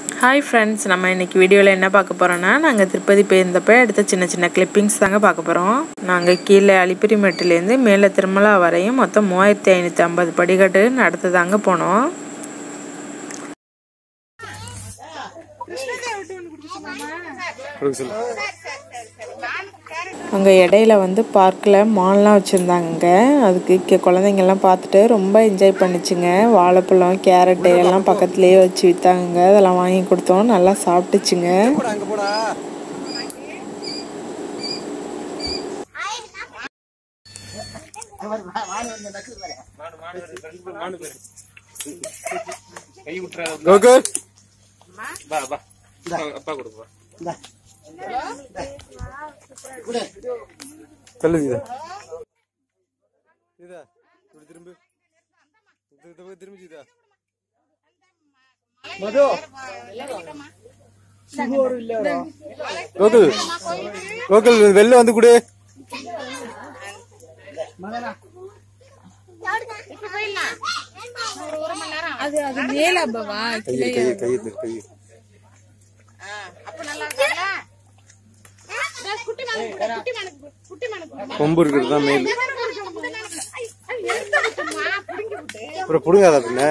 hi friends நம்ம இன்னைக்கு வீடியோவில் என்ன பார்க்க போகிறோன்னா நாங்கள் திருப்பதி போயிருந்தப்போ எடுத்த சின்ன சின்ன கிளிப்பிங்ஸ் தாங்க பார்க்க போகிறோம் நாங்கள் கீழே அலிப்பிரிமெட்டிலேருந்து மேலே திருமலா வரையும் மொத்தம் மூவாயிரத்தி ஐநூற்றி ஐம்பது படிக்கட்டு நடத்து தாங்க போனோம் அங்கே இடையில வந்து பார்க்கில் மால்லாம் வச்சுருந்தாங்க அதுக்கு இங்கே குழந்தைங்கள்லாம் பார்த்துட்டு ரொம்ப என்ஜாய் பண்ணிச்சுங்க வாழைப்பழம் கேரட்டு எல்லாம் பக்கத்துலேயே வச்சு விற்றாங்க அதெல்லாம் வாங்கி கொடுத்தோம் நல்லா சாப்பிட்டுச்சுங்க அங்க போடா கோகுல் பா பா அப்பா கொடுப்பா சொல்லு இதா இதா இப்படி திரும்பு இது இது போய் திரும்பி இதா மது கோகுல் கோகுல் வெளில வந்து கொடு அது அது மேல அப்பவா கையை கையை கையை திரு, கையை கொம்பு இருக்கிறது தான் மேல் அப்புறம் புடுங்காதா பின்ன